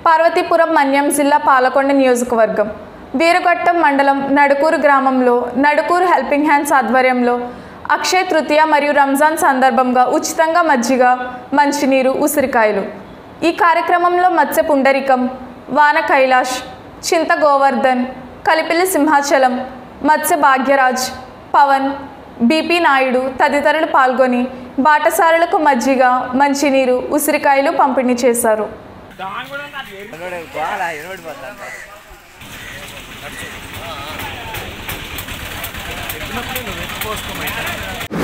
పార్వతీపురం మన్యం జిల్లా పాలకొండ నియోజకవర్గం వీరఘట్టం మండలం నడుకూరు గ్రామంలో నడుకూరు హెల్పింగ్ హ్యాండ్స్ ఆధ్వర్యంలో అక్షయ తృతీయ మరియు రంజాన్ సందర్భంగా ఉచితంగా మజ్జిగ మంచినీరు ఉసిరికాయలు ఈ కార్యక్రమంలో మత్స్య పుండరికం వాన కైలాష్ చింత గోవర్ధన్ కలిపిల్లి సింహాచలం మత్స్య భాగ్యరాజ్ పవన్ బీపీ నాయుడు తదితరులు పాల్గొని బాటసారులకు మజ్జిగ మంచినీరు ఉసిరికాయలు పంపిణీ చేశారు ఎనబడి గోల ఎనబడిపోతాను ఎత్తినప్పుడు నువ్వు ఎత్తుకోసుకోమని